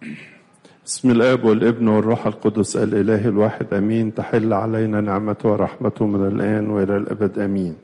بسم الاب والابن والروح القدس الاله الواحد امين تحل علينا نعمته ورحمته من الان والى الابد امين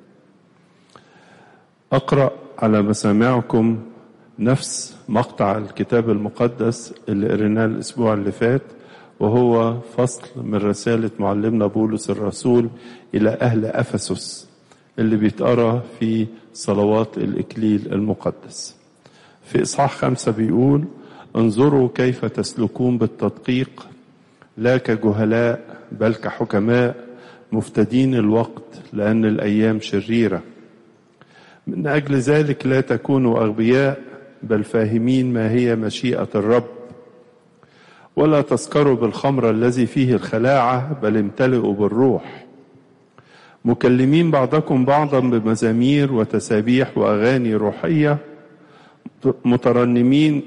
اقرا على مسامعكم نفس مقطع الكتاب المقدس اللي قريناه الاسبوع اللي فات وهو فصل من رساله معلمنا بولس الرسول الى اهل افسس اللي بيتقرا في صلوات الاكليل المقدس في اصحاح خمسه بيقول انظروا كيف تسلكون بالتدقيق لا كجهلاء بل كحكماء مفتدين الوقت لان الايام شريره من اجل ذلك لا تكونوا اغبياء بل فاهمين ما هي مشيئه الرب ولا تسكروا بالخمر الذي فيه الخلاعه بل امتلئوا بالروح مكلمين بعضكم بعضا بمزامير وتسابيح واغاني روحيه مترنمين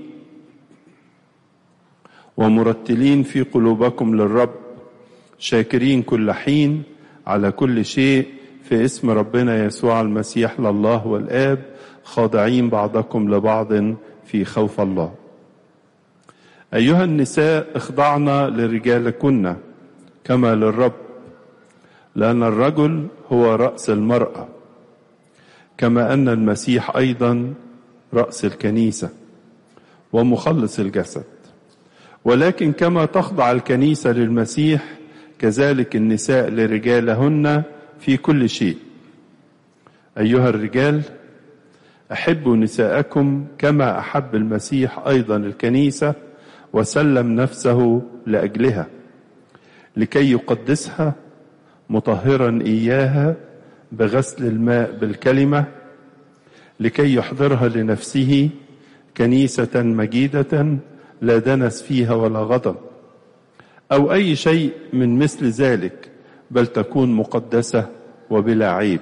ومرتلين في قلوبكم للرب شاكرين كل حين على كل شيء في اسم ربنا يسوع المسيح لله والآب خاضعين بعضكم لبعض في خوف الله أيها النساء اخضعنا لرجالكن كما للرب لأن الرجل هو رأس المرأة كما أن المسيح أيضا رأس الكنيسة ومخلص الجسد ولكن كما تخضع الكنيسة للمسيح كذلك النساء لرجالهن في كل شيء أيها الرجال أحبوا نساءكم كما أحب المسيح أيضا الكنيسة وسلم نفسه لأجلها لكي يقدسها مطهرا إياها بغسل الماء بالكلمة لكي يحضرها لنفسه كنيسة مجيدة لا دنس فيها ولا غضب او اي شيء من مثل ذلك بل تكون مقدسه وبلا عيب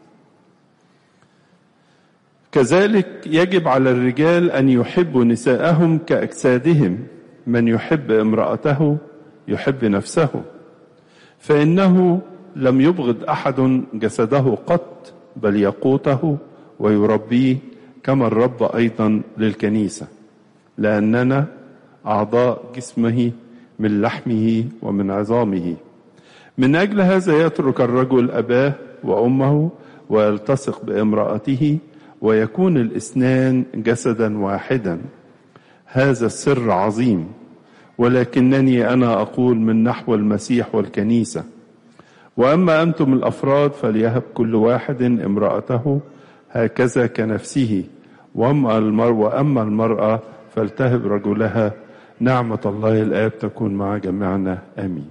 كذلك يجب على الرجال ان يحبوا نساءهم كاجسادهم من يحب امراته يحب نفسه فانه لم يبغض احد جسده قط بل يقوته ويربيه كما الرب ايضا للكنيسه لاننا أعضاء جسمه من لحمه ومن عظامه من أجل هذا يترك الرجل أباه وأمه ويلتصق بامرأته ويكون الاثنان جسدا واحدا هذا السر عظيم ولكنني أنا أقول من نحو المسيح والكنيسة وأما أنتم الأفراد فليهب كل واحد امرأته هكذا كنفسه وأما المرأة, وأما المرأة فلتهب رجلها نعمة الله الآب تكون مع جميعنا آمين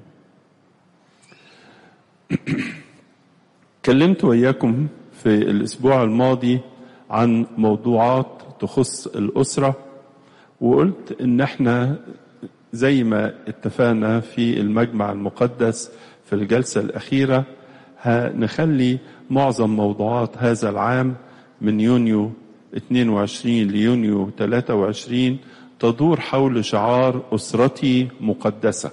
كلمت وإياكم في الأسبوع الماضي عن موضوعات تخص الأسرة وقلت إن احنا زي ما اتفقنا في المجمع المقدس في الجلسة الأخيرة هنخلي معظم موضوعات هذا العام من يونيو 22 ليونيو 23 تدور حول شعار أسرتي مقدسة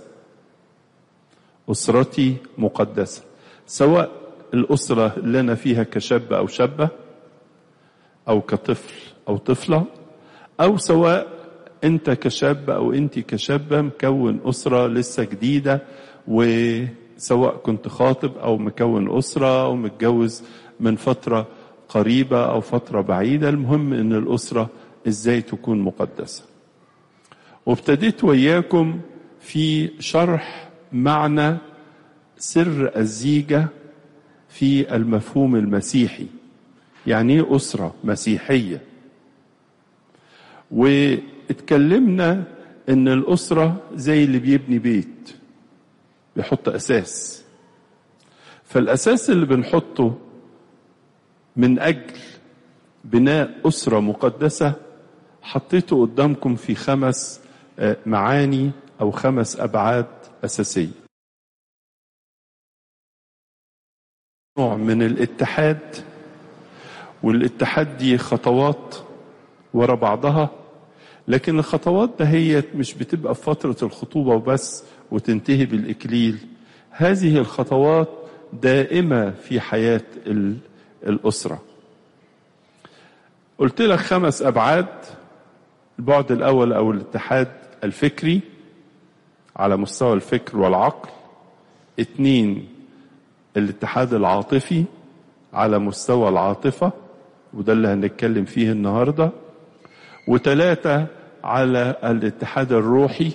أسرتي مقدسة سواء الأسرة اللي أنا فيها كشاب أو شابة أو كطفل أو طفلة أو سواء أنت كشاب أو أنت كشابة مكون أسرة لسه جديدة وسواء كنت خاطب أو مكون أسرة أو متجوز من فترة قريبة أو فترة بعيدة المهم أن الأسرة إزاي تكون مقدسة وابتديت وياكم في شرح معنى سر الزيجة في المفهوم المسيحي يعني ايه أسرة مسيحية واتكلمنا ان الأسرة زي اللي بيبني بيت بيحط أساس فالأساس اللي بنحطه من أجل بناء أسرة مقدسة حطيته قدامكم في خمس معاني أو خمس أبعاد أساسية نوع من الاتحاد والاتحاد دي خطوات ورا بعضها لكن الخطوات دهيت مش بتبقى في فترة الخطوبة وبس وتنتهي بالإكليل هذه الخطوات دائمة في حياة الأسرة قلت لك خمس أبعاد البعد الأول أو الاتحاد الفكري على مستوى الفكر والعقل اتنين الاتحاد العاطفي على مستوى العاطفة وده اللي هنتكلم فيه النهاردة وتلاتة على الاتحاد الروحي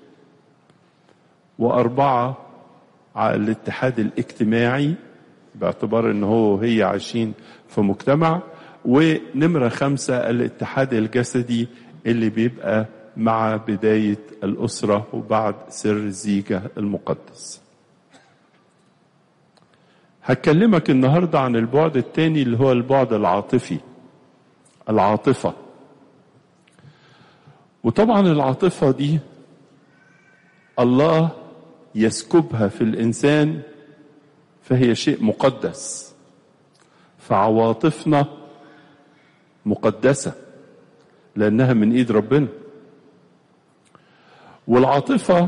وأربعة على الاتحاد الاجتماعي باعتبار ان هو وهي عايشين في مجتمع ونمرة خمسة الاتحاد الجسدي اللي بيبقى مع بداية الأسرة وبعد سر الزيجة المقدس هكلمك النهاردة عن البعد التاني اللي هو البعد العاطفي العاطفة وطبعا العاطفة دي الله يسكبها في الإنسان فهي شيء مقدس فعواطفنا مقدسة لأنها من إيد ربنا والعاطفة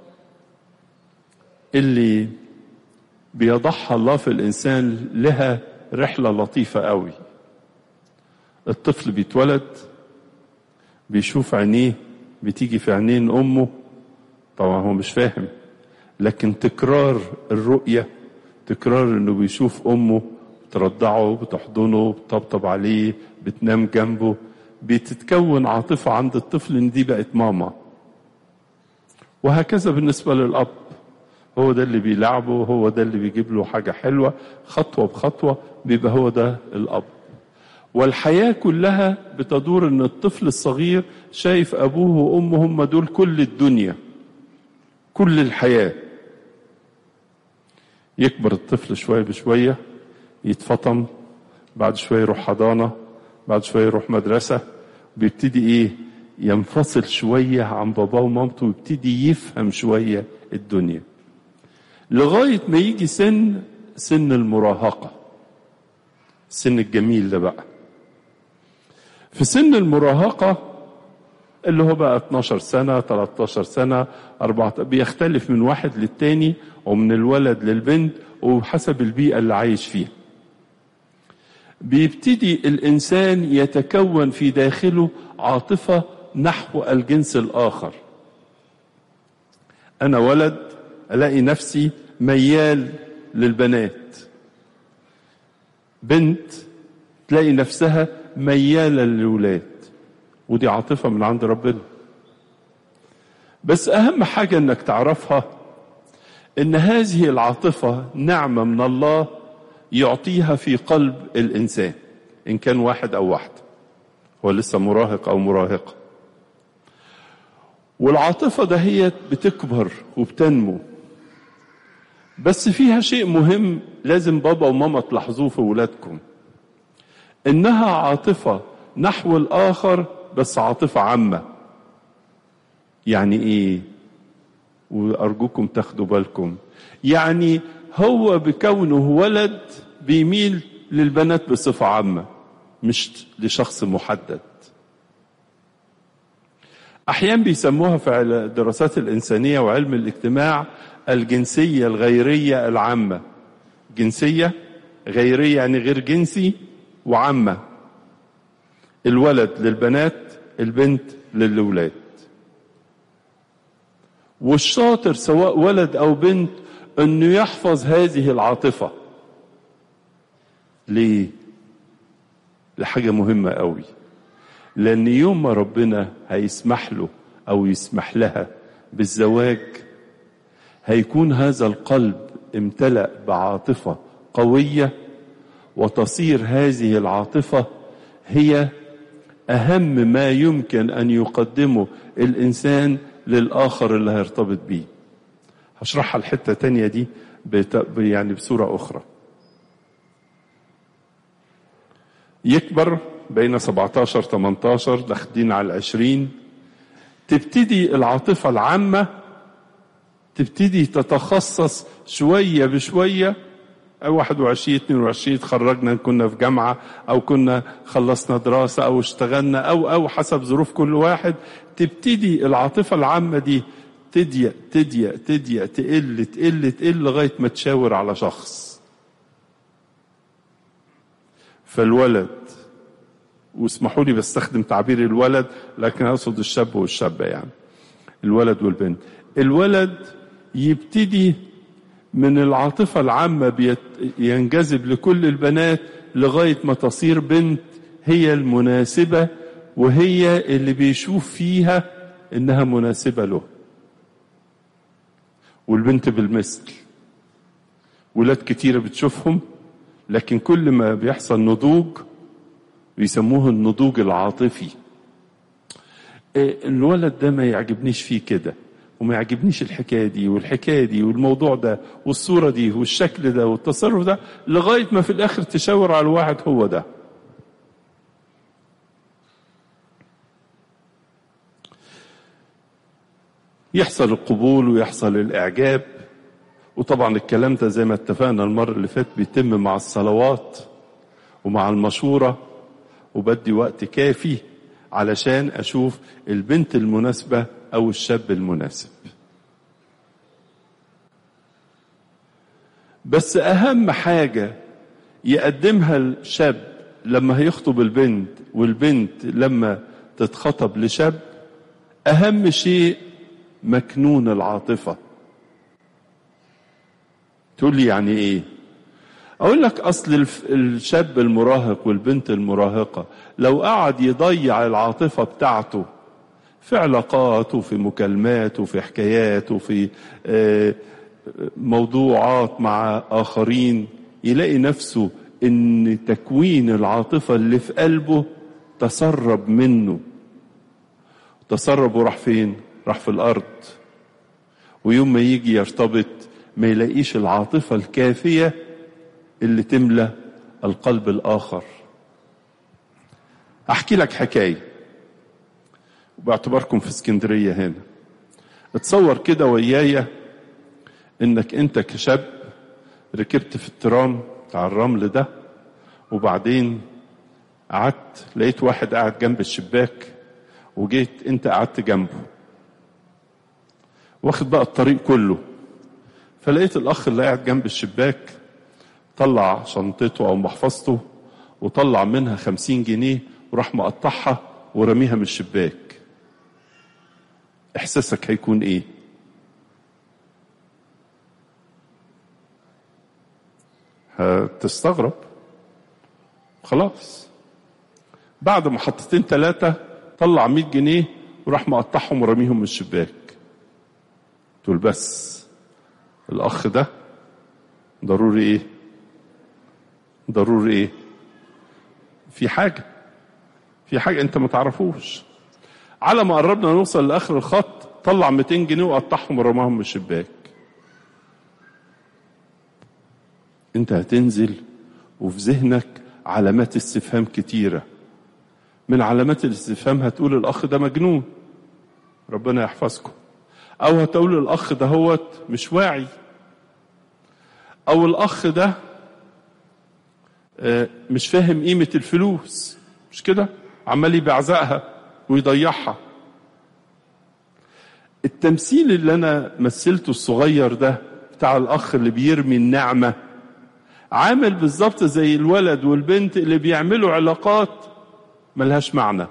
اللي بيضعها الله في الإنسان لها رحلة لطيفة قوي الطفل بيتولد بيشوف عينيه بتيجي في عينين أمه طبعا هو مش فاهم لكن تكرار الرؤية تكرار انه بيشوف امه بترضعه بتحضنه بتطبطب عليه بتنام جنبه بتتكون عاطفة عند الطفل ان دي بقت ماما وهكذا بالنسبة للأب هو ده اللي بيلعبه هو ده اللي بيجيب له حاجة حلوة خطوة بخطوة بيبقى هو ده الأب والحياة كلها بتدور ان الطفل الصغير شايف أبوه وأمه هم دول كل الدنيا كل الحياة يكبر الطفل شوية بشوية يتفطم بعد شوية يروح حضانة بعد شوية يروح مدرسة بيبتدي ايه ينفصل شوية عن باباه ومامته ويبتدي يفهم شوية الدنيا لغاية ما يجي سن سن المراهقة السن الجميل ده بقى في سن المراهقة اللي هو بقى 12 سنة 13 سنة 14 بيختلف من واحد للتاني ومن الولد للبنت وحسب البيئة اللي عايش فيها بيبتدي الإنسان يتكون في داخله عاطفة نحو الجنس الآخر أنا ولد ألاقي نفسي ميال للبنات بنت تلاقي نفسها ميالة للولاد ودي عاطفة من عند ربنا بس أهم حاجة أنك تعرفها أن هذه العاطفة نعمة من الله يعطيها في قلب الإنسان إن كان واحد أو واحدة هو لسه مراهق أو مراهقة والعاطفة دهيت بتكبر وبتنمو بس فيها شيء مهم لازم بابا وماما تلاحظوه في ولادكم إنها عاطفة نحو الآخر بس عاطفة عامة يعني ايه وارجوكم تاخدوا بالكم يعني هو بكونه ولد بيميل للبنات بصفة عامة مش لشخص محدد احيانا بيسموها في الدراسات الانسانية وعلم الاجتماع الجنسية الغيرية العامة جنسية غيرية يعني غير جنسي وعامة الولد للبنات البنت للولاد والشاطر سواء ولد او بنت انه يحفظ هذه العاطفة ليه لحاجة مهمة قوي لان يوم ما ربنا هيسمح له او يسمح لها بالزواج هيكون هذا القلب امتلأ بعاطفة قوية وتصير هذه العاطفة هي أهم ما يمكن أن يقدمه الإنسان للآخر اللي هيرتبط بيه هشرحها الحتة تانية دي بت... يعني بصورة أخرى يكبر بين 17 18 داخلين على العشرين تبتدي العاطفة العامة تبتدي تتخصص شوية بشوية أو 21 22 تخرجنا كنا في جامعة أو كنا خلصنا دراسة أو اشتغلنا أو أو حسب ظروف كل واحد تبتدي العاطفة العامة دي تضيق تضيق تضيق تقل تقل تقل لغاية ما تشاور على شخص فالولد واسمحوا لي بستخدم تعبير الولد لكن أقصد الشاب والشابة يعني الولد والبنت الولد يبتدي من العاطفة العامة بيت ينجذب لكل البنات لغاية ما تصير بنت هي المناسبة وهي اللي بيشوف فيها انها مناسبة له والبنت بالمثل ولاد كتيرة بتشوفهم لكن كل ما بيحصل نضوج بيسموه النضوج العاطفي الولد ده ما يعجبنيش فيه كده وما يعجبنيش الحكايه دي والحكايه دي والموضوع ده والصوره دي والشكل ده والتصرف ده لغايه ما في الاخر تشاور على الواحد هو ده يحصل القبول ويحصل الاعجاب وطبعا الكلام ده زي ما اتفقنا المره اللي فاتت بيتم مع الصلوات ومع المشوره وبدي وقت كافي علشان اشوف البنت المناسبه او الشاب المناسب بس اهم حاجه يقدمها الشاب لما هيخطب البنت والبنت لما تتخطب لشاب اهم شيء مكنون العاطفه تقول لي يعني ايه اقول لك اصل الشاب المراهق والبنت المراهقه لو قعد يضيع العاطفه بتاعته في علاقات وفي مكالمات وفي حكايات وفي موضوعات مع اخرين يلاقي نفسه ان تكوين العاطفه اللي في قلبه تسرب منه تسرب وراح فين راح في الارض ويوم ما يجي يرتبط ما يلاقيش العاطفه الكافيه اللي تملى القلب الاخر احكي لك حكايه باعتباركم في اسكندريه هنا اتصور كده ويايا انك انت كشاب ركبت في الترام بتاع الرمل ده وبعدين قعدت لقيت واحد قاعد جنب الشباك وجيت انت قعدت جنبه واخد بقى الطريق كله فلقيت الاخ اللي قاعد جنب الشباك طلع شنطته او محفظته وطلع منها خمسين جنيه وراح مقطعها ورميها من الشباك احساسك هيكون ايه هتستغرب خلاص بعد محطتين ثلاثة طلع 100 جنيه وراح مقطعهم ورميهم من الشباك تقول بس الأخ ده ضروري إيه ضروري إيه في حاجة في حاجة أنت ما تعرفوش على ما قربنا نوصل لآخر الخط طلع 200 جنيه وقطعهم ورماهم من الشباك انت هتنزل وفي ذهنك علامات استفهام كتيرة من علامات الاستفهام هتقول الأخ ده مجنون ربنا يحفظكم أو هتقول الأخ ده هوت مش واعي أو الأخ ده مش فاهم قيمة الفلوس مش كده عمال يبعزقها ويضيعها التمثيل اللي أنا مثلته الصغير ده بتاع الأخ اللي بيرمي النعمة عامل بالظبط زي الولد والبنت اللي بيعملوا علاقات ملهاش معنى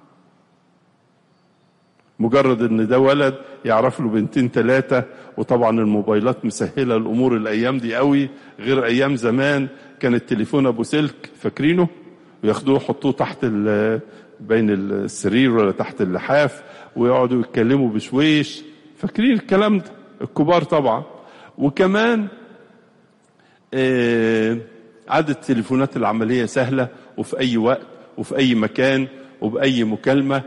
مجرد ان ده ولد يعرف له بنتين ثلاثة وطبعا الموبايلات مسهلة الامور الايام دي قوي غير ايام زمان كان التليفون ابو سلك فاكرينه وياخدوه يحطوه تحت بين السرير ولا تحت اللحاف ويقعدوا يتكلموا بشويش فاكرين الكلام ده الكبار طبعا وكمان آه عدد التليفونات العملية سهلة وفي أي وقت وفي أي مكان وبأي مكالمة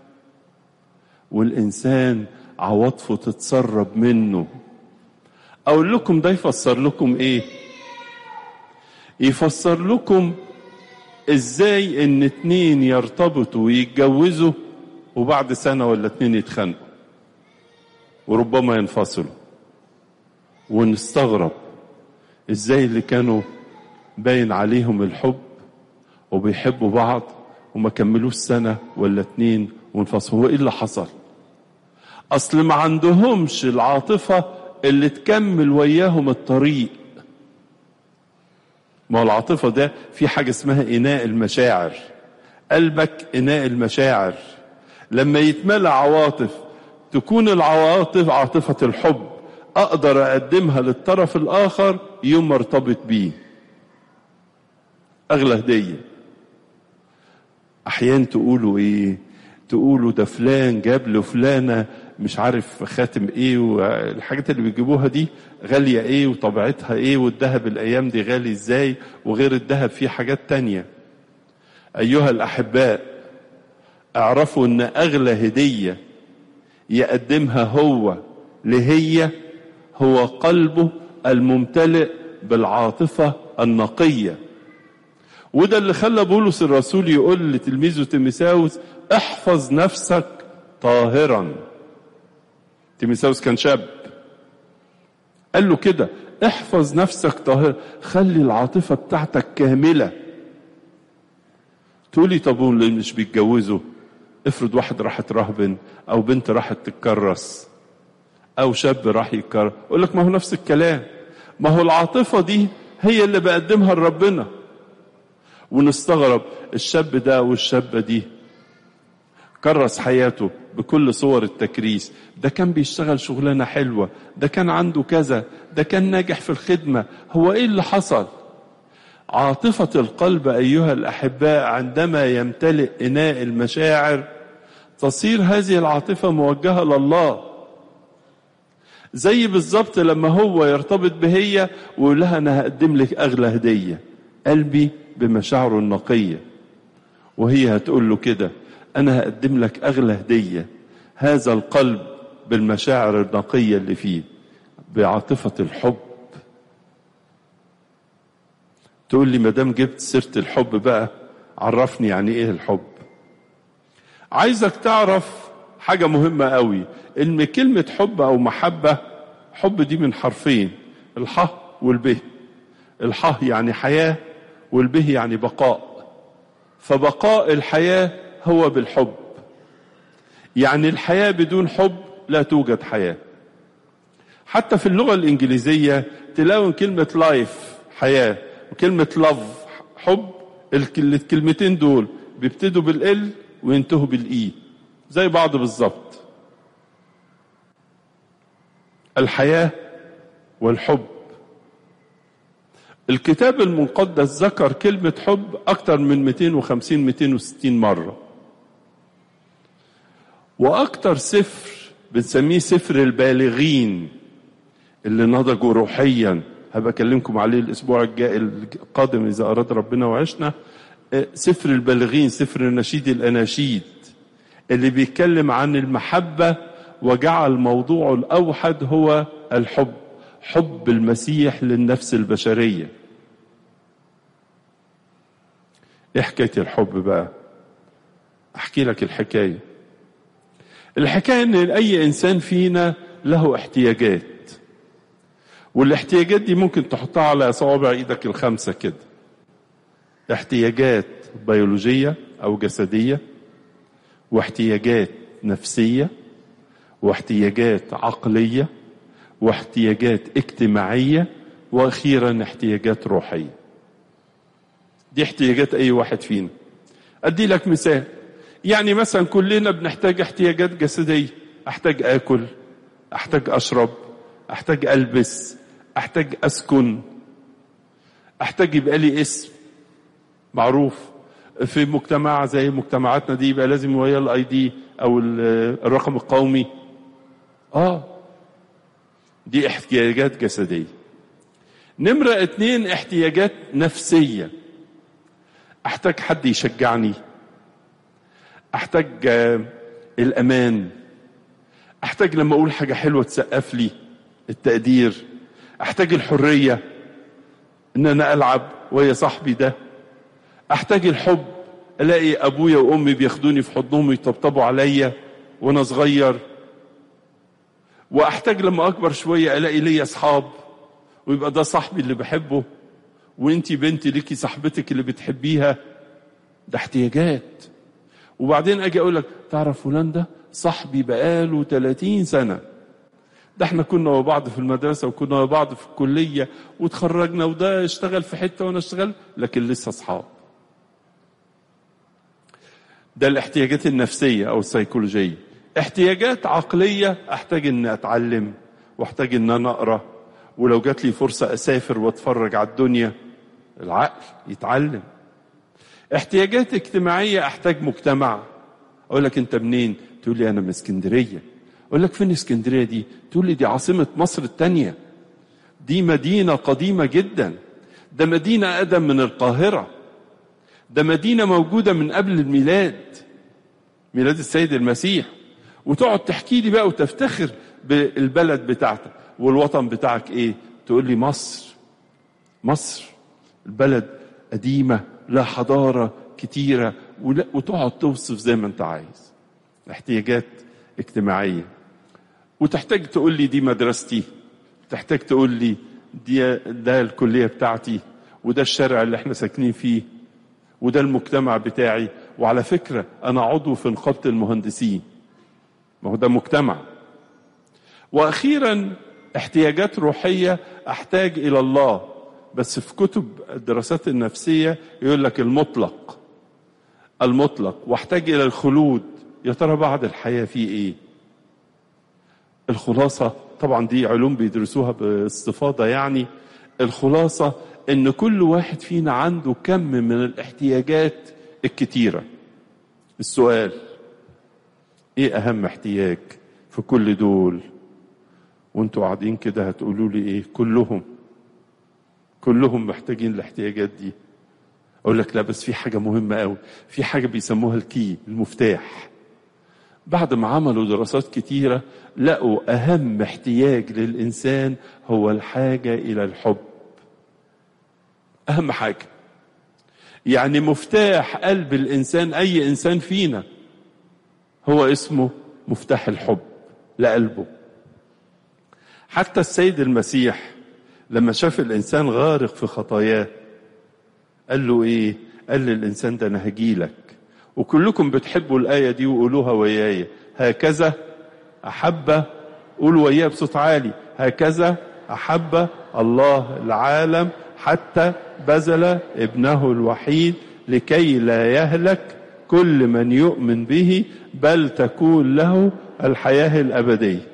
والإنسان عواطفه تتسرب منه أقول لكم ده يفسر لكم إيه يفسر لكم إزاي إن اتنين يرتبطوا ويتجوزوا وبعد سنة ولا اتنين يتخانقوا وربما ينفصلوا ونستغرب ازاي اللي كانوا باين عليهم الحب وبيحبوا بعض وما كملوش سنة ولا اتنين وانفصلوا هو ايه اللي حصل اصل ما عندهمش العاطفة اللي تكمل وياهم الطريق ما هو العاطفة ده في حاجة اسمها إناء المشاعر قلبك إناء المشاعر لما يتملى عواطف تكون العواطف عاطفة الحب أقدر أقدمها للطرف الآخر يوم ما ارتبط بيه أغلى هدية أحيانا تقولوا إيه تقولوا ده فلان جاب له فلانة مش عارف خاتم ايه والحاجات اللي بيجيبوها دي غالية ايه وطبيعتها ايه والذهب الايام دي غالي ازاي وغير الذهب فيه حاجات تانية ايها الاحباء اعرفوا ان اغلى هدية يقدمها هو لهي هو قلبه الممتلئ بالعاطفة النقية وده اللي خلى بولس الرسول يقول لتلميذه تيميساوس احفظ نفسك طاهرا تيميساوس كان شاب قال له كده احفظ نفسك طاهر خلي العاطفة بتاعتك كاملة تقولي طب اللي مش بيتجوزوا افرض واحد راح ترهبن او بنت راحت تتكرس او شاب راح يتكرس اقول لك ما هو نفس الكلام ما هو العاطفة دي هي اللي بقدمها لربنا ونستغرب الشاب ده والشابة دي كرس حياته بكل صور التكريس ده كان بيشتغل شغلانة حلوة ده كان عنده كذا ده كان ناجح في الخدمة هو ايه اللي حصل عاطفة القلب أيها الأحباء عندما يمتلئ إناء المشاعر تصير هذه العاطفة موجهة لله زي بالظبط لما هو يرتبط بهي ويقول لها أنا هقدم لك أغلى هدية قلبي بمشاعره النقية وهي هتقول له كده أنا هقدم لك أغلى هدية هذا القلب بالمشاعر النقية اللي فيه بعاطفة الحب تقول لي مدام جبت سيرة الحب بقى عرفني يعني ايه الحب عايزك تعرف حاجة مهمة قوي ان كلمة حب او محبة حب دي من حرفين الح والبه الح يعني حياة والبه يعني بقاء فبقاء الحياة هو بالحب يعني الحياة بدون حب لا توجد حياة حتى في اللغة الإنجليزية تلاقوا كلمة لايف حياة وكلمة لاف حب الكلمتين دول بيبتدوا بالال وينتهوا بالاي زي بعض بالظبط الحياة والحب الكتاب المقدس ذكر كلمة حب أكثر من 250 260 مرة وأكثر سفر بنسميه سفر البالغين اللي نضجوا روحيا هبقى أكلمكم عليه الأسبوع الجاي القادم إذا أراد ربنا وعشنا سفر البالغين سفر نشيد الأناشيد اللي بيتكلم عن المحبة وجعل موضوعه الأوحد هو الحب حب المسيح للنفس البشرية ايه حكاية الحب بقى احكي لك الحكاية الحكاية ان اي انسان فينا له احتياجات والاحتياجات دي ممكن تحطها على صوابع ايدك الخمسة كده احتياجات بيولوجية او جسدية واحتياجات نفسية واحتياجات عقليه واحتياجات اجتماعية واخيرا احتياجات روحية دي احتياجات اي واحد فينا ادي لك مثال يعني مثلا كلنا بنحتاج احتياجات جسدية احتاج اكل احتاج اشرب احتاج البس احتاج اسكن احتاج يبقى لي اسم معروف في مجتمع زي مجتمعاتنا دي يبقى لازم ويا الاي دي او الرقم القومي اه دي احتياجات جسدية نمرة اتنين احتياجات نفسية احتاج حد يشجعني احتاج الامان احتاج لما اقول حاجة حلوة تسقف لي التقدير احتاج الحرية ان انا العب ويا صاحبي ده احتاج الحب الاقي ابويا وامي بياخدوني في حضنهم ويطبطبوا عليا وانا صغير واحتاج لما اكبر شويه الاقي ليا اصحاب ويبقى ده صاحبي اللي بحبه وانتي بنتي ليكي صاحبتك اللي بتحبيها ده احتياجات وبعدين اجي اقول لك تعرف فلان ده صاحبي بقاله 30 سنه ده احنا كنا مع بعض في المدرسه وكنا مع بعض في الكليه وتخرجنا وده اشتغل في حته وانا اشتغل لكن لسه اصحاب ده الاحتياجات النفسيه او السيكولوجيه احتياجات عقلية احتاج ان اتعلم واحتاج ان انا اقرا ولو جات لي فرصة اسافر واتفرج على الدنيا العقل يتعلم احتياجات اجتماعية احتاج مجتمع اقول لك انت منين تقول لي انا من اسكندرية اقول لك فين اسكندرية دي تقول لي دي عاصمة مصر التانية دي مدينة قديمة جدا ده مدينة أقدم من القاهرة ده مدينة موجودة من قبل الميلاد ميلاد السيد المسيح وتقعد تحكي لي بقى وتفتخر بالبلد بتاعتك والوطن بتاعك ايه تقول لي مصر مصر البلد قديمة لها حضارة كتيرة وتقعد توصف زي ما انت عايز احتياجات اجتماعية وتحتاج تقول لي دي مدرستي تحتاج تقول لي دي ده الكلية بتاعتي وده الشارع اللي احنا ساكنين فيه وده المجتمع بتاعي وعلى فكرة أنا عضو في نقابة المهندسين ما هو ده مجتمع وأخيرا احتياجات روحية أحتاج إلى الله بس في كتب الدراسات النفسية يقول لك المطلق المطلق واحتاج إلى الخلود يا ترى بعد الحياة في إيه الخلاصة طبعا دي علوم بيدرسوها باستفاضة يعني الخلاصة ان كل واحد فينا عنده كم من الاحتياجات الكتيرة السؤال ايه اهم احتياج في كل دول وانتوا قاعدين كده هتقولوا لي ايه كلهم كلهم محتاجين الاحتياجات دي اقول لك لا بس في حاجة مهمة قوي في حاجة بيسموها الكي المفتاح بعد ما عملوا دراسات كتيرة لقوا أهم احتياج للإنسان هو الحاجة إلى الحب أهم حاجة يعني مفتاح قلب الإنسان أي إنسان فينا هو اسمه مفتاح الحب لقلبه حتى السيد المسيح لما شاف الإنسان غارق في خطاياه قال له إيه قال للإنسان ده أنا هجيلك وكلكم بتحبوا الآية دي وقولوها وياي هكذا أحب قولوا وياي بصوت عالي هكذا أحب الله العالم حتى بذل ابنه الوحيد لكي لا يهلك كل من يؤمن به بل تكون له الحياة الأبدية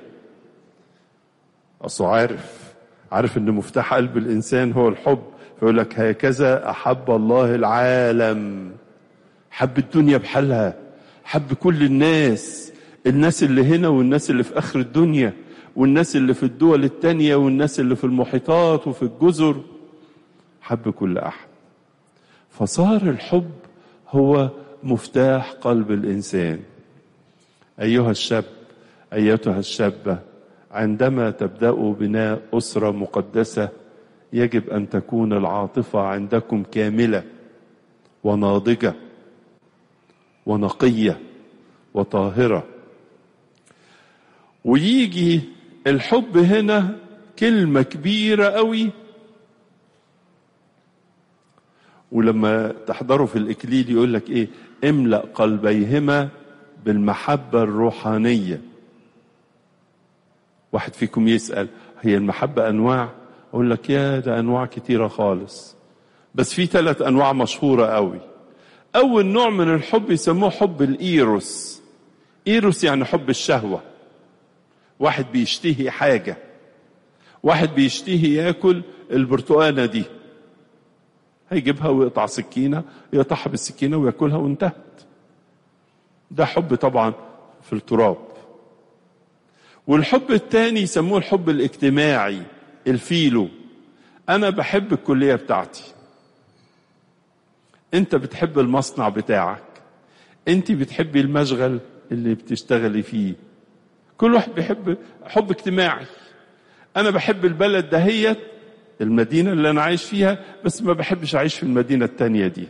أصله عارف عارف أن مفتاح قلب الإنسان هو الحب فيقول لك هكذا أحب الله العالم حب الدنيا بحالها حب كل الناس الناس اللي هنا والناس اللي في آخر الدنيا والناس اللي في الدول التانية والناس اللي في المحيطات وفي الجزر حب كل أحد فصار الحب هو مفتاح قلب الإنسان أيها الشاب أيتها الشابة عندما تبدأوا بناء أسرة مقدسة يجب أن تكون العاطفة عندكم كاملة وناضجة ونقية وطاهرة ويجي الحب هنا كلمة كبيرة قوي ولما تحضروا في الإكليل يقول لك إيه املأ قلبيهما بالمحبة الروحانية واحد فيكم يسأل هي المحبة أنواع أقول لك يا ده أنواع كتيرة خالص بس في ثلاث أنواع مشهورة قوي أول نوع من الحب يسموه حب الإيروس إيروس يعني حب الشهوة واحد بيشتهي حاجة واحد بيشتهي ياكل البرتقانة دي هيجيبها ويقطع سكينة يقطعها بالسكينة وياكلها وانتهت ده حب طبعا في التراب والحب الثاني يسموه الحب الاجتماعي الفيلو أنا بحب الكلية بتاعتي أنت بتحب المصنع بتاعك أنت بتحبي المشغل اللي بتشتغلي فيه كل واحد بيحب حب اجتماعي أنا بحب البلد دهيت المدينة اللي أنا عايش فيها بس ما بحبش أعيش في المدينة التانية دي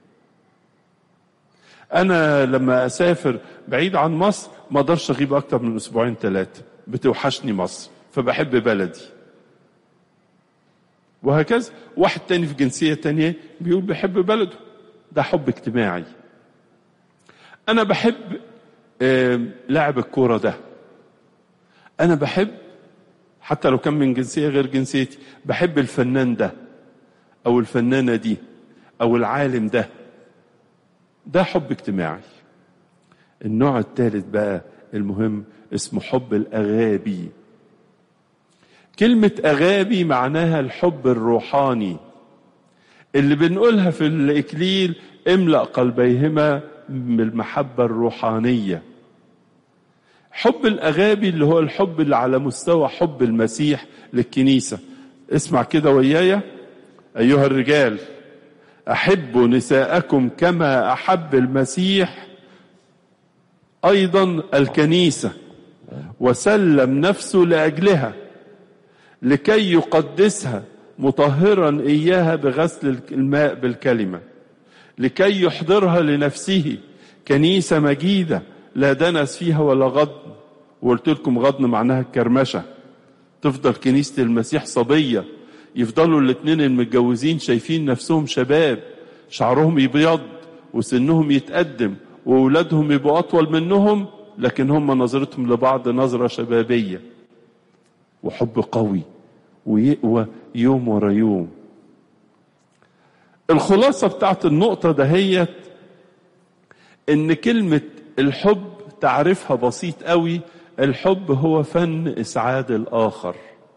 أنا لما أسافر بعيد عن مصر ما أقدرش أغيب أكتر من أسبوعين ثلاثة بتوحشني مصر فبحب بلدي وهكذا واحد تاني في جنسية تانية بيقول بيحب بلده ده حب اجتماعي أنا بحب لاعب الكورة ده أنا بحب حتى لو كان من جنسية غير جنسيتي بحب الفنان ده أو الفنانة دي أو العالم ده ده حب اجتماعي النوع الثالث بقى المهم اسمه حب الأغابي كلمة أغابي معناها الحب الروحاني اللي بنقولها في الإكليل املأ قلبيهما بالمحبة الروحانية حب الأغابي اللي هو الحب اللي على مستوى حب المسيح للكنيسة اسمع كده ويايا أيها الرجال أحبوا نساءكم كما أحب المسيح أيضا الكنيسة وسلم نفسه لأجلها لكي يقدسها مطهرا إياها بغسل الماء بالكلمة لكي يحضرها لنفسه كنيسة مجيدة لا دنس فيها ولا غضن وقلت لكم غضن معناها الكرمشة تفضل كنيسة المسيح صبية يفضلوا الاثنين المتجوزين شايفين نفسهم شباب شعرهم يبيض وسنهم يتقدم وأولادهم يبقوا أطول منهم لكن هم نظرتهم لبعض نظرة شبابية وحب قوي ويقوى يوم ورا يوم الخلاصة بتاعت النقطة دهيت ان كلمة الحب تعرفها بسيط قوي الحب هو فن اسعاد الاخر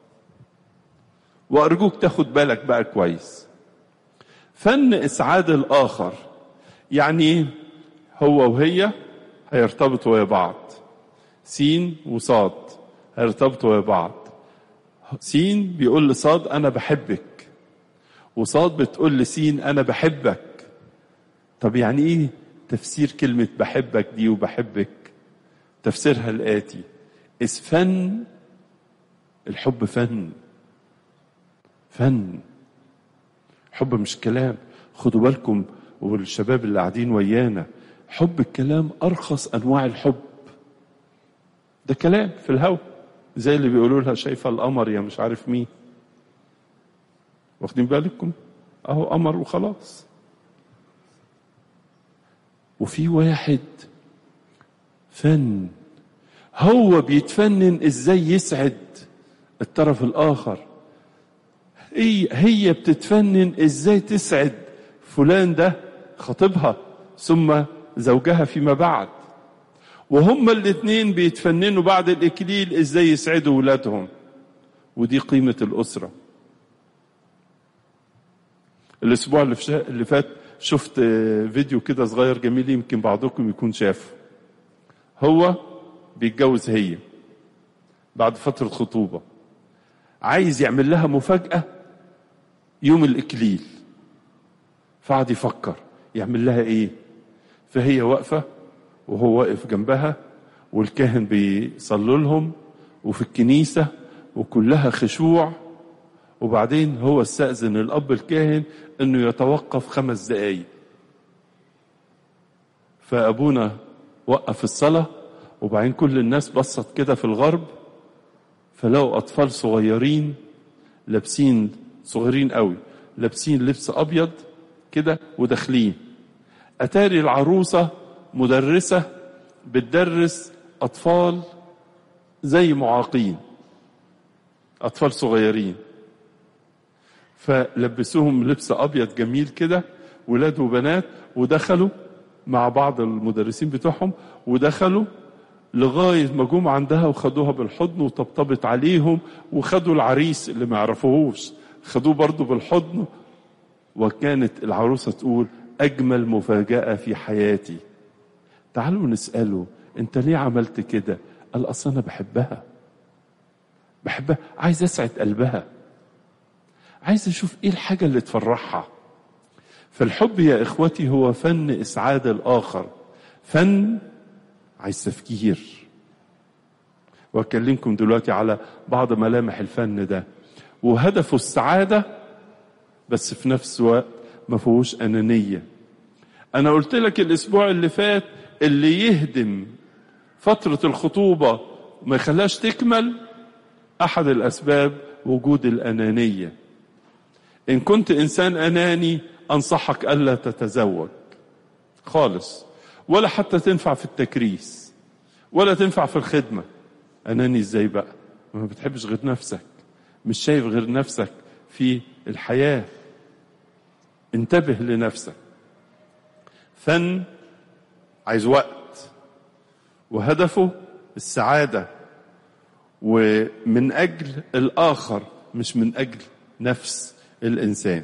وارجوك تاخد بالك بقى كويس فن اسعاد الاخر يعني هو وهي هيرتبطوا ويا بعض سين وصاد هيرتبطوا ويا بعض سين بيقول لصاد انا بحبك وصاد بتقول لسين انا بحبك طب يعني ايه تفسير كلمة بحبك دي وبحبك تفسيرها الآتي إذ فن الحب فن فن حب مش كلام خدوا بالكم والشباب اللي قاعدين ويانا حب الكلام أرخص أنواع الحب ده كلام في الهوا زي اللي بيقولوا لها شايفة القمر يا مش عارف مين واخدين بالكم اهو قمر وخلاص وفي واحد فن هو بيتفنن ازاي يسعد الطرف الاخر هي هي بتتفنن ازاي تسعد فلان ده خطيبها ثم زوجها فيما بعد وهما الاثنين بيتفننوا بعد الاكليل ازاي يسعدوا ولادهم ودي قيمه الاسره الاسبوع اللي, فشا... اللي فات شفت فيديو كده صغير جميل يمكن بعضكم يكون شافه هو بيتجوز هي بعد فترة خطوبة عايز يعمل لها مفاجأة يوم الإكليل فقعد يفكر يعمل لها إيه فهي واقفة وهو واقف جنبها والكاهن بيصلوا لهم وفي الكنيسة وكلها خشوع وبعدين هو استأذن الأب الكاهن أنه يتوقف خمس دقايق فأبونا وقف الصلاة وبعدين كل الناس بصت كده في الغرب فلقوا أطفال صغيرين لابسين صغيرين قوي لابسين لبس أبيض كده وداخلين أتاري العروسة مدرسة بتدرس أطفال زي معاقين أطفال صغيرين فلبسوهم لبس ابيض جميل كده ولاد وبنات ودخلوا مع بعض المدرسين بتوعهم ودخلوا لغايه ما جم عندها وخدوها بالحضن وطبطبت عليهم وخدوا العريس اللي ما يعرفوهوش خدوه برضه بالحضن وكانت العروسه تقول اجمل مفاجاه في حياتي تعالوا نساله انت ليه عملت كده قال اصل انا بحبها بحبها عايز اسعد قلبها عايز اشوف ايه الحاجة اللي تفرحها فالحب يا اخوتي هو فن اسعاد الاخر فن عايز تفكير واكلمكم دلوقتي على بعض ملامح الفن ده وهدفه السعادة بس في نفس الوقت ما فيهوش أنانية أنا قلت لك الأسبوع اللي فات اللي يهدم فترة الخطوبة وما يخليهاش تكمل أحد الأسباب وجود الأنانية إن كنت إنسان أناني أنصحك ألا تتزوج خالص ولا حتى تنفع في التكريس ولا تنفع في الخدمة أناني إزاي بقى ما بتحبش غير نفسك مش شايف غير نفسك في الحياة انتبه لنفسك فن عايز وقت وهدفه السعادة ومن أجل الآخر مش من أجل نفس الإنسان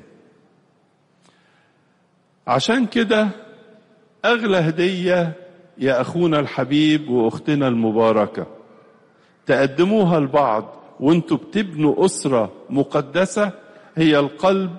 عشان كده أغلى هدية يا أخونا الحبيب وأختنا المباركة تقدموها لبعض وانتوا بتبنوا أسرة مقدسة هي القلب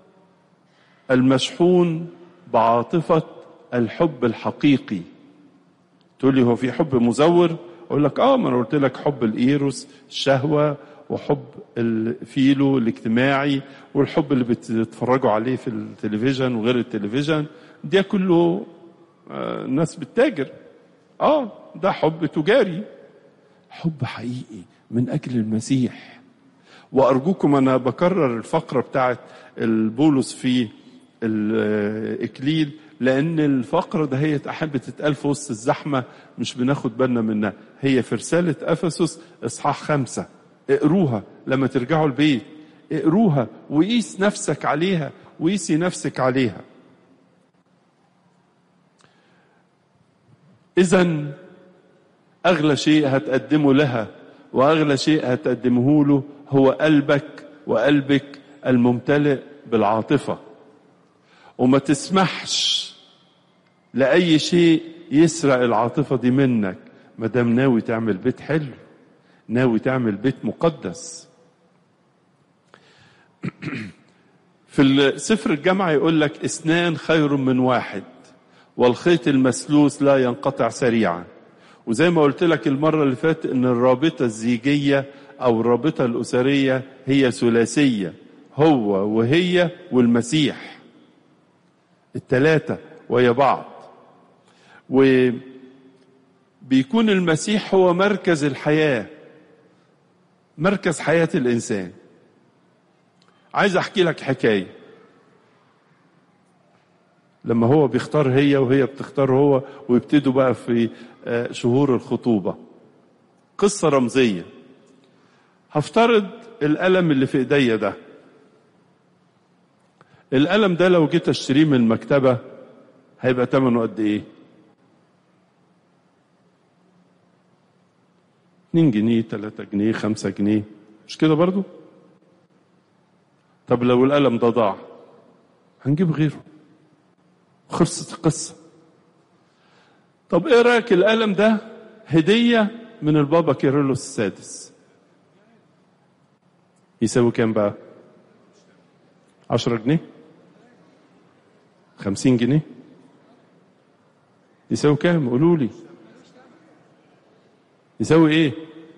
المشحون بعاطفة الحب الحقيقي تقول لي هو في حب مزور اقول لك اه ما انا قلت لك حب الايروس الشهوه وحب الفيلو الاجتماعي والحب اللي بتتفرجوا عليه في التلفزيون وغير التلفزيون ده كله آه ناس بتتاجر اه ده حب تجاري حب حقيقي من اجل المسيح وارجوكم انا بكرر الفقره بتاعت البولس في الاكليل لان الفقره ده هي احب تتقال في وسط الزحمه مش بناخد بالنا منها هي في رساله افسس اصحاح خمسة اقروها لما ترجعوا البيت اقروها وقيس نفسك عليها وقيسي نفسك عليها اذا اغلى شيء هتقدمه لها واغلى شيء هتقدمه له هو قلبك وقلبك الممتلئ بالعاطفه وما تسمحش لأي شيء يسرق العاطفة دي منك ما دام ناوي تعمل بيت حلو ناوي تعمل بيت مقدس في سفر الجامعة يقول لك اثنان خير من واحد والخيط المسلوس لا ينقطع سريعا وزي ما قلت لك المرة اللي فاتت ان الرابطة الزيجية او الرابطة الاسرية هي ثلاثية هو وهي والمسيح التلاتة ويا بعض وبيكون المسيح هو مركز الحياة مركز حياة الإنسان عايز أحكي لك حكاية لما هو بيختار هي وهي بتختار هو ويبتدوا بقى في شهور الخطوبة قصة رمزية هفترض القلم اللي في ايديا ده القلم ده لو جيت اشتريه من المكتبة هيبقى ثمنه قد ايه 2 جنيه 3 جنيه 5 جنيه مش كده برضو طب لو القلم ده ضاع هنجيب غيره خلصت القصة طب ايه رايك القلم ده هدية من البابا كيرلس السادس يساوي كام بقى عشرة جنيه خمسين جنيه يساوي كام قولوا لي يساوي ايه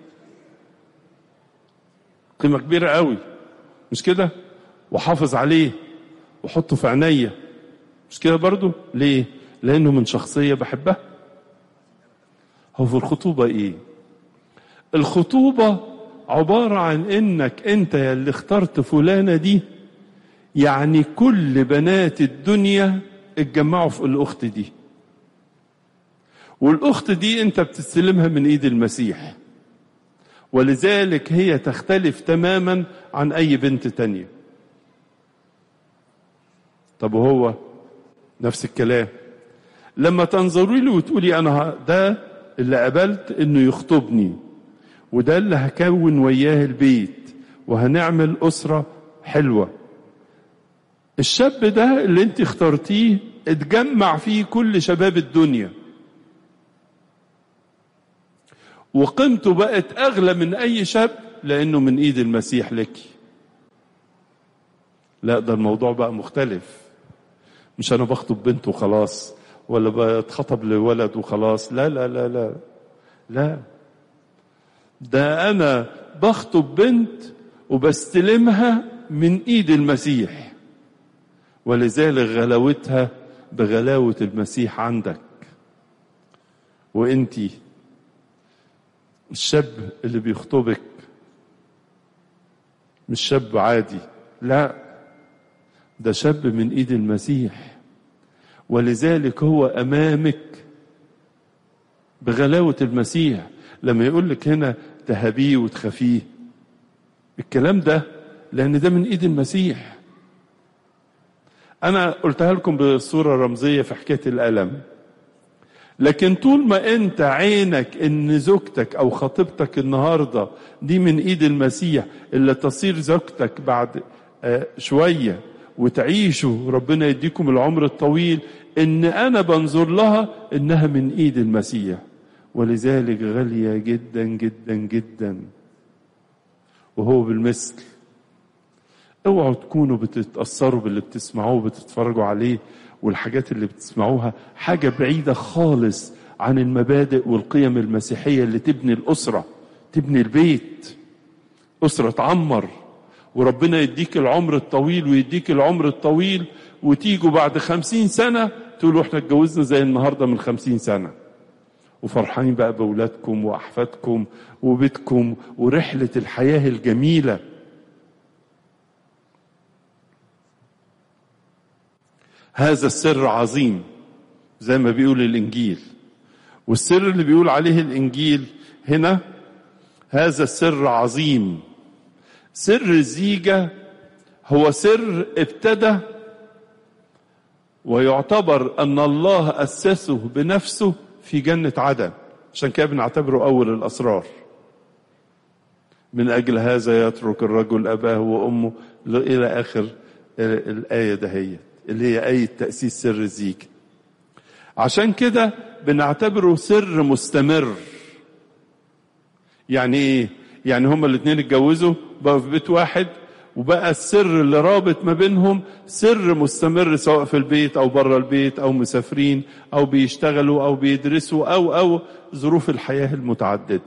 قيمة كبيرة قوي مش كده وحافظ عليه وحطه في عينيا مش كده برضو ليه لانه من شخصية بحبها هو في الخطوبة ايه الخطوبة عبارة عن انك انت يا اللي اخترت فلانة دي يعني كل بنات الدنيا اتجمعوا في الاخت دي والاخت دي انت بتستلمها من ايد المسيح ولذلك هي تختلف تماما عن اي بنت تانية طب وهو نفس الكلام لما تنظري له وتقولي انا ده اللي قبلت انه يخطبني وده اللي هكون وياه البيت وهنعمل اسره حلوه الشاب ده اللي انت اخترتيه اتجمع فيه كل شباب الدنيا وقيمته بقت اغلى من اي شاب لانه من ايد المسيح لك لا ده الموضوع بقى مختلف مش انا بخطب بنت وخلاص ولا بتخطب لولد وخلاص لا لا لا لا لا ده انا بخطب بنت وبستلمها من ايد المسيح ولذلك غلاوتها بغلاوة المسيح عندك وانتي الشاب اللي بيخطبك مش شاب عادي لا ده شاب من ايد المسيح ولذلك هو امامك بغلاوة المسيح لما يقول لك هنا تهابيه وتخافيه الكلام ده لان ده من ايد المسيح انا قلتها لكم بصورة رمزية في حكاية الالم لكن طول ما انت عينك ان زوجتك او خطيبتك النهارده دي من ايد المسيح اللي تصير زوجتك بعد آه شويه وتعيشوا ربنا يديكم العمر الطويل ان انا بنظر لها انها من ايد المسيح ولذلك غاليه جدا جدا جدا وهو بالمثل اوعوا تكونوا بتتاثروا باللي بتسمعوه وبتتفرجوا عليه والحاجات اللي بتسمعوها حاجة بعيدة خالص عن المبادئ والقيم المسيحية اللي تبني الأسرة تبني البيت أسرة تعمر وربنا يديك العمر الطويل ويديك العمر الطويل وتيجوا بعد خمسين سنة تقولوا احنا اتجوزنا زي النهاردة من خمسين سنة وفرحانين بقى بأولادكم وأحفادكم وبيتكم ورحلة الحياة الجميلة هذا السر عظيم زي ما بيقول الانجيل والسر اللي بيقول عليه الانجيل هنا هذا السر عظيم سر الزيجة هو سر ابتدى ويعتبر ان الله اسسه بنفسه في جنة عدن عشان كده بنعتبره اول الاسرار من اجل هذا يترك الرجل اباه وامه الى اخر الايه دهيت اللي هي آية تأسيس سر الزيج عشان كده بنعتبره سر مستمر يعني ايه يعني هما الاثنين اتجوزوا بقوا في بيت واحد وبقى السر اللي رابط ما بينهم سر مستمر سواء في البيت او بره البيت او مسافرين او بيشتغلوا او بيدرسوا او او ظروف الحياه المتعدده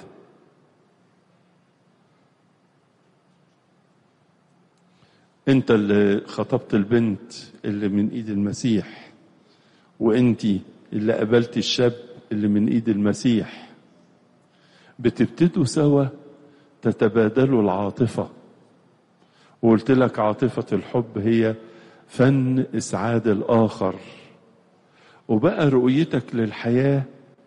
انت اللي خطبت البنت اللي من ايد المسيح وانت اللي قابلت الشاب اللي من ايد المسيح بتبتدوا سوا تتبادلوا العاطفة وقلت لك عاطفة الحب هي فن إسعاد الآخر وبقى رؤيتك للحياة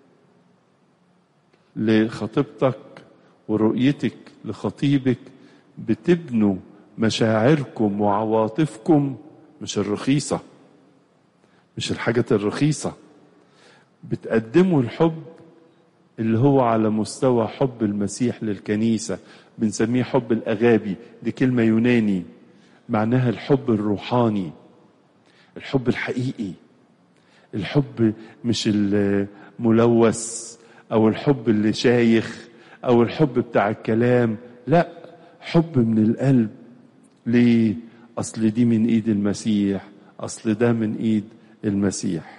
لخطيبتك ورؤيتك لخطيبك بتبنوا مشاعركم وعواطفكم مش الرخيصة مش الحاجة الرخيصة بتقدموا الحب اللي هو على مستوى حب المسيح للكنيسة بنسميه حب الأغابي دي كلمة يوناني معناها الحب الروحاني الحب الحقيقي الحب مش الملوث أو الحب اللي شايخ أو الحب بتاع الكلام لا حب من القلب ليه اصل دي من ايد المسيح اصل ده من ايد المسيح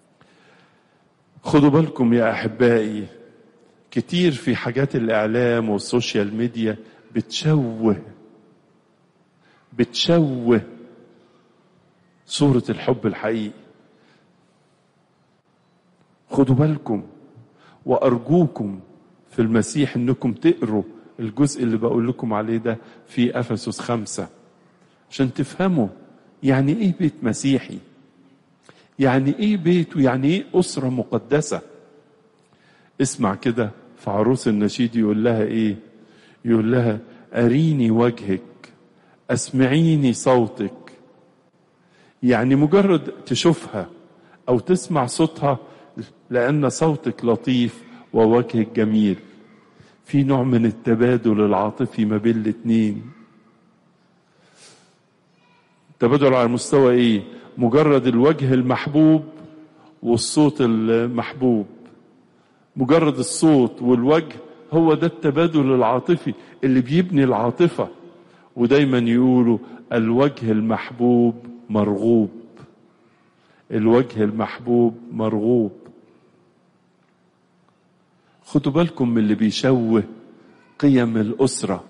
خدوا بالكم يا احبائي كتير في حاجات الاعلام والسوشيال ميديا بتشوه بتشوه صورة الحب الحقيقي خدوا بالكم وارجوكم في المسيح انكم تقروا الجزء اللي بقول لكم عليه ده في افسس خمسة عشان تفهموا يعني ايه بيت مسيحي يعني ايه بيت ويعني ايه اسره مقدسه اسمع كده في عروس النشيد يقول لها ايه يقول لها اريني وجهك اسمعيني صوتك يعني مجرد تشوفها او تسمع صوتها لان صوتك لطيف ووجهك جميل في نوع من التبادل العاطفي ما بين الاتنين تبادل على مستوى ايه مجرد الوجه المحبوب والصوت المحبوب مجرد الصوت والوجه هو ده التبادل العاطفي اللي بيبني العاطفة ودايما يقولوا الوجه المحبوب مرغوب الوجه المحبوب مرغوب خدوا بالكم من اللي بيشوه قيم الأسرة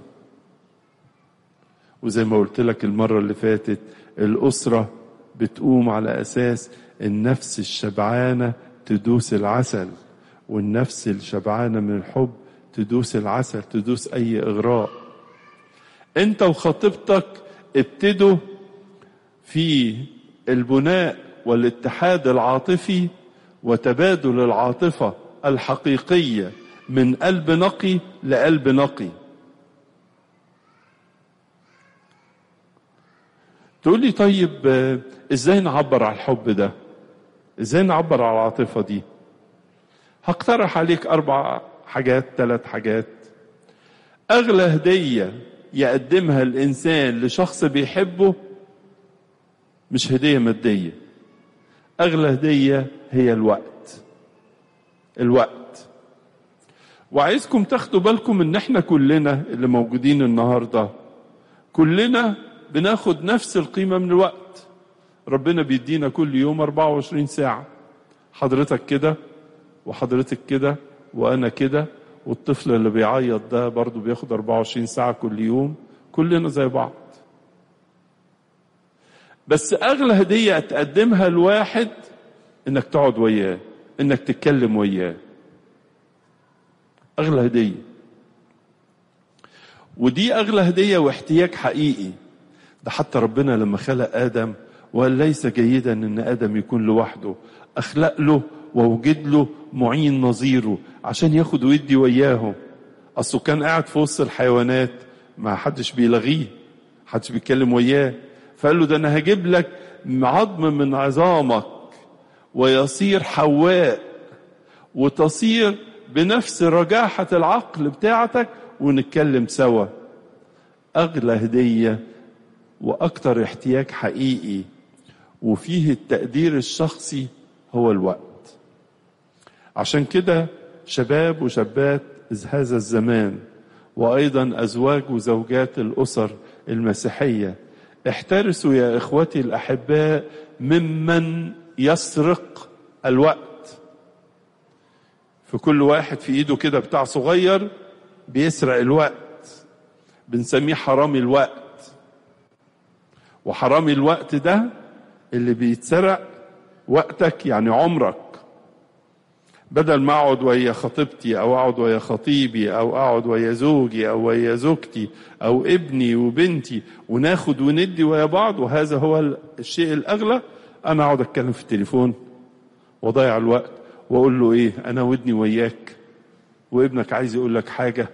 وزي ما قلت لك المرة اللي فاتت الأسرة بتقوم على أساس النفس الشبعانة تدوس العسل والنفس الشبعانة من الحب تدوس العسل تدوس أي إغراء أنت وخطيبتك ابتدوا في البناء والاتحاد العاطفي وتبادل العاطفة الحقيقية من قلب نقي لقلب نقي تقول لي طيب ازاي نعبر على الحب ده ازاي نعبر على العاطفة دي هقترح عليك أربع حاجات ثلاث حاجات أغلى هدية يقدمها الإنسان لشخص بيحبه مش هدية مادية أغلى هدية هي الوقت الوقت وعايزكم تاخدوا بالكم ان احنا كلنا اللي موجودين النهارده كلنا بناخد نفس القيمه من الوقت ربنا بيدينا كل يوم 24 ساعه حضرتك كده وحضرتك كده وانا كده والطفل اللي بيعيط ده برضه بياخد 24 ساعه كل يوم كلنا زي بعض بس اغلى هديه تقدمها لواحد انك تقعد وياه انك تتكلم وياه اغلى هديه ودي اغلى هديه واحتياج حقيقي ده حتى ربنا لما خلق ادم وقال ليس جيدا ان ادم يكون لوحده اخلق له ووجد له معين نظيره عشان ياخد ويدي وياهم اصله كان قاعد في وسط الحيوانات ما حدش بيلغيه حدش بيتكلم وياه فقال له ده انا هجيب لك عظم من عظامك ويصير حواء وتصير بنفس رجاحة العقل بتاعتك ونتكلم سوا أغلى هدية وأكتر احتياج حقيقي وفيه التقدير الشخصي هو الوقت عشان كده شباب وشابات هذا الزمان وأيضا أزواج وزوجات الأسر المسيحية احترسوا يا إخوتي الأحباء ممن يسرق الوقت في كل واحد في ايده كده بتاع صغير بيسرق الوقت بنسميه حرامي الوقت وحرامي الوقت ده اللي بيتسرق وقتك يعني عمرك بدل ما اقعد ويا خطيبتي او اقعد ويا خطيبي او اقعد ويا زوجي او ويا زوجتي او ابني وبنتي وناخد وندي ويا بعض وهذا هو الشيء الاغلى انا اقعد اتكلم في التليفون واضيع الوقت واقول له ايه انا ودني وياك وابنك عايز يقول لك حاجه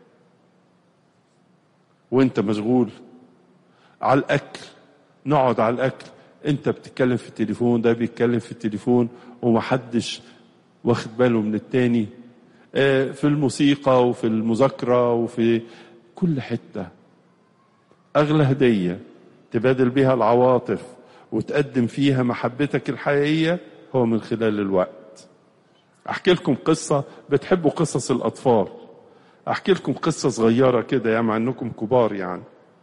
وانت مشغول على الاكل نقعد على الاكل انت بتتكلم في التليفون ده بيتكلم في التليفون ومحدش واخد باله من التاني في الموسيقى وفي المذاكرة وفي كل حتة أغلى هدية تبادل بها العواطف وتقدم فيها محبتك الحقيقية هو من خلال الوقت أحكي لكم قصة بتحبوا قصص الأطفال أحكي لكم قصة صغيرة كده يا مع أنكم كبار يعني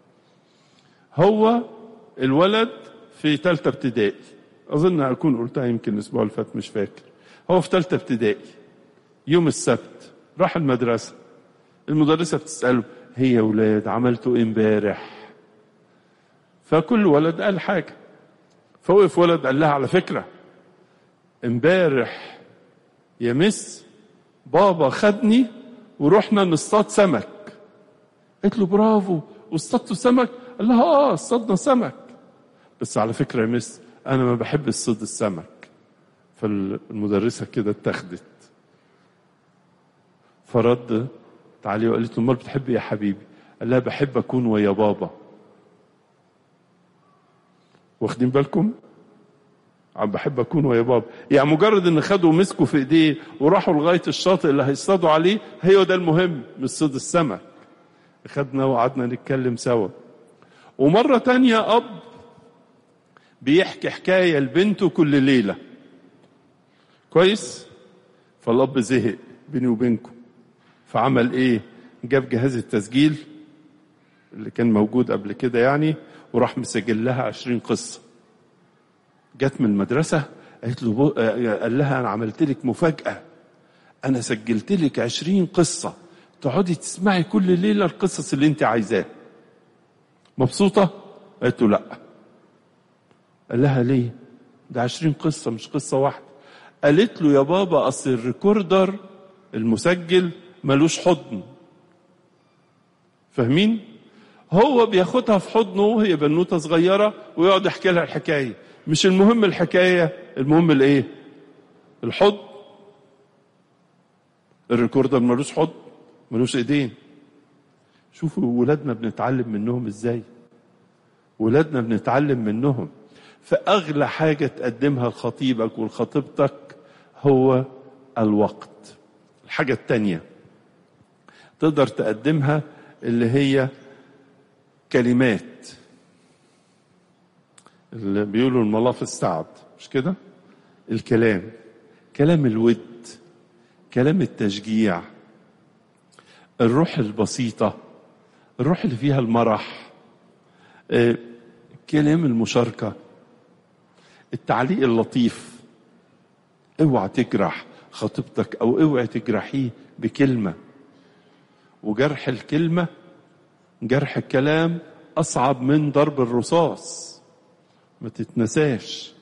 هو الولد في ثالثة ابتدائي أظن أكون قلتها يمكن الأسبوع اللي فات مش فاكر هو في ثالثة ابتدائي يوم السبت راح المدرسة المدرسة بتسأله هي يا ولاد عملتوا ايه امبارح فكل ولد قال حاجة فوقف ولد قال لها على فكرة امبارح يا مس بابا خدني ورحنا نصطاد سمك قلت له برافو واصطادتوا سمك قال لها اه اصطادنا سمك بس على فكرة يا مس انا ما بحب صيد السمك فالمدرسة كده اتخذت فرد تعالي وقالت له امال بتحب ايه يا حبيبي قال لها بحب اكون ويا بابا واخدين بالكم عم بحب اكون ويا بابا يعني مجرد ان خدوا ومسكوا في ايديه وراحوا لغايه الشاطئ اللي هيصطادوا عليه هي ده المهم مش صيد السمك خدنا وقعدنا نتكلم سوا ومره تانية اب بيحكي حكايه لبنته كل ليله كويس فالاب زهق بيني وبينكم فعمل ايه جاب جهاز التسجيل اللي كان موجود قبل كده يعني وراح مسجل لها عشرين قصة جت من المدرسة قالت له بو... قال لها أنا عملت لك مفاجأة أنا سجلت لك عشرين قصة تقعدي تسمعي كل ليلة القصص اللي أنت عايزاها مبسوطة؟ قالت له لأ قال لها ليه؟ ده عشرين قصة مش قصة واحدة قالت له يا بابا أصل الريكوردر المسجل ملوش حضن فاهمين؟ هو بياخدها في حضنه وهي بنوته صغيره ويقعد يحكي لها الحكايه مش المهم الحكايه المهم الايه الحضن الريكوردر ملوش حضن ملوش ايدين شوفوا ولادنا بنتعلم منهم ازاي ولادنا بنتعلم منهم فاغلى حاجه تقدمها لخطيبك ولخطيبتك هو الوقت الحاجة التانية تقدر تقدمها اللي هي كلمات اللي بيقولوا الملاف السعد مش كده الكلام كلام الود كلام التشجيع الروح البسيطة الروح اللي فيها المرح آه، كلام المشاركة التعليق اللطيف اوعى تجرح خطيبتك او اوعى تجرحيه بكلمة وجرح الكلمة جرح الكلام اصعب من ضرب الرصاص ما تتنساش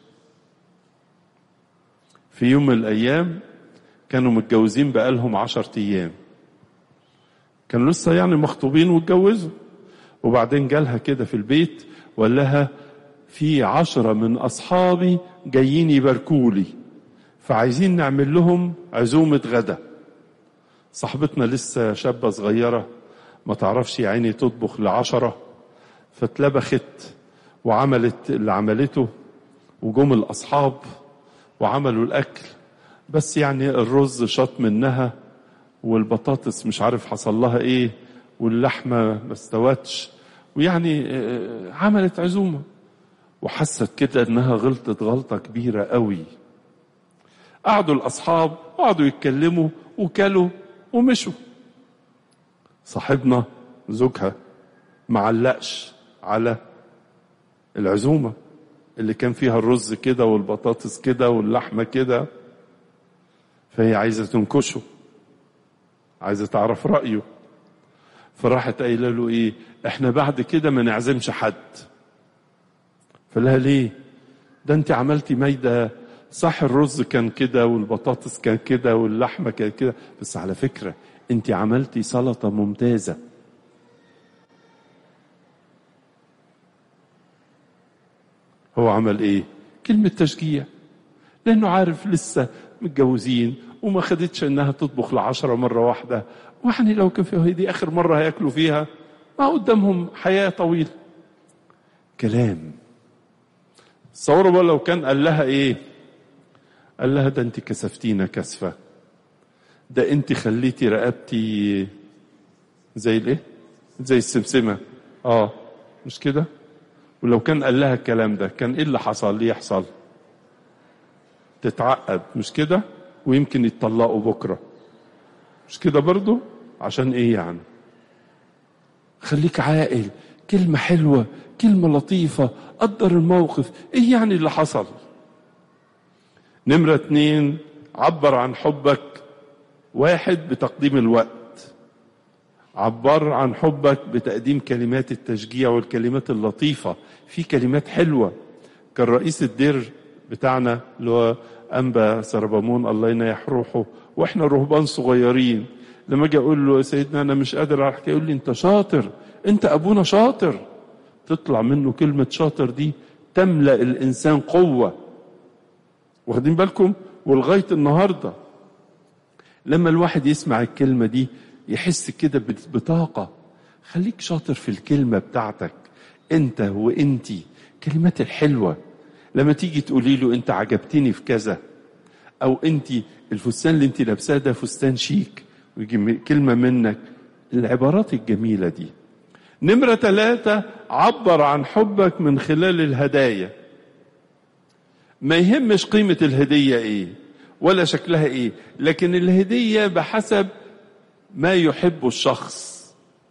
في يوم من الايام كانوا متجوزين بقالهم عشر ايام كانوا لسه يعني مخطوبين واتجوزوا وبعدين جالها كده في البيت وقال لها في عشرة من أصحابي جايين يباركولي فعايزين نعمل لهم عزومة غدا صاحبتنا لسه شابة صغيرة ما تعرفش يا عيني تطبخ لعشرة فاتلبخت وعملت اللي عملته وجم الأصحاب وعملوا الأكل بس يعني الرز شط منها والبطاطس مش عارف حصل لها ايه واللحمة ما استوتش ويعني آه، عملت عزومة وحست كده انها غلطت غلطة كبيرة قوي قعدوا الاصحاب قعدوا يتكلموا وكلوا ومشوا صاحبنا زوجها معلقش على العزومة اللي كان فيها الرز كده والبطاطس كده واللحمة كده فهي عايزة تنكشه عايزة تعرف رأيه فراحت قايله له ايه احنا بعد كده ما نعزمش حد فلها ليه ده انت عملتي مايدة صح الرز كان كده والبطاطس كان كده واللحمة كان كده بس على فكرة انت عملتي سلطة ممتازة هو عمل ايه كلمة تشجيع لانه عارف لسه متجوزين وما خدتش انها تطبخ لعشرة مرة واحدة يعني لو كان فيها دي اخر مرة هياكلوا فيها ما قدامهم حياة طويلة كلام تصوروا بقى لو كان قال لها ايه قال لها ده انت كسفتينا كسفة ده انت خليتي رقبتي زي الايه زي السمسمة اه مش كده ولو كان قال لها الكلام ده كان ايه اللي حصل ليه يحصل تتعقد مش كده ويمكن يتطلقوا بكره مش كده برضو عشان ايه يعني خليك عاقل كلمة حلوة كلمة لطيفة قدر الموقف ايه يعني اللي حصل نمرة اتنين عبر عن حبك واحد بتقديم الوقت عبر عن حبك بتقديم كلمات التشجيع والكلمات اللطيفة في كلمات حلوة كان رئيس الدير بتاعنا اللي هو أنبا سربامون الله ينيح روحه واحنا رهبان صغيرين لما اجي اقول له يا سيدنا انا مش قادر على الحكايه يقول لي انت شاطر انت ابونا شاطر تطلع منه كلمه شاطر دي تملا الانسان قوه واخدين بالكم ولغايه النهارده لما الواحد يسمع الكلمه دي يحس كده بطاقه خليك شاطر في الكلمه بتاعتك انت وانتي كلمات الحلوه لما تيجي تقولي له انت عجبتني في كذا او انت الفستان اللي انت لابساه ده فستان شيك ويجي كلمه منك العبارات الجميله دي نمره ثلاثة عبر عن حبك من خلال الهدايا ما يهمش قيمة الهدية ايه ولا شكلها ايه لكن الهدية بحسب ما يحبه الشخص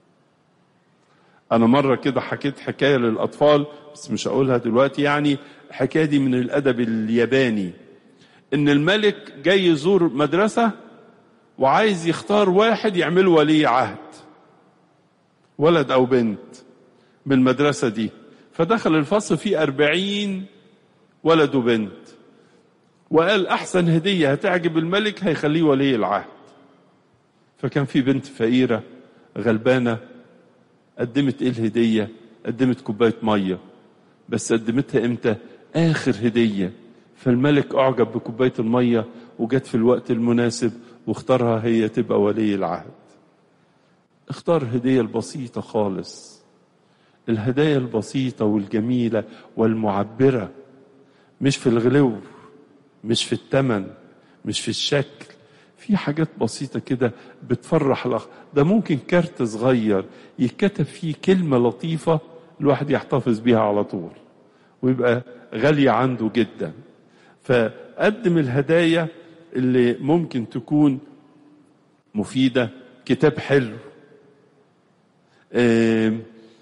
انا مرة كده حكيت حكاية للاطفال بس مش هقولها دلوقتي يعني الحكاية دي من الادب الياباني ان الملك جاي يزور مدرسة وعايز يختار واحد يعمل ولي عهد ولد او بنت من المدرسة دي فدخل الفصل فيه أربعين ولد وبنت وقال أحسن هدية هتعجب الملك هيخليه ولي العهد فكان في بنت فقيرة غلبانة قدمت ايه الهدية قدمت كوباية مية بس قدمتها امتى آخر هدية فالملك أعجب بكوباية المية وجت في الوقت المناسب واختارها هي تبقى ولي العهد اختار هدية البسيطة خالص الهدايا البسيطة والجميلة والمعبرة مش في الغلو مش في التمن مش في الشكل في حاجات بسيطة كده بتفرح الأخ ده ممكن كارت صغير يتكتب فيه كلمة لطيفة الواحد يحتفظ بيها على طول ويبقى غالية عنده جدا فقدم الهدايا اللي ممكن تكون مفيدة كتاب حلو آم،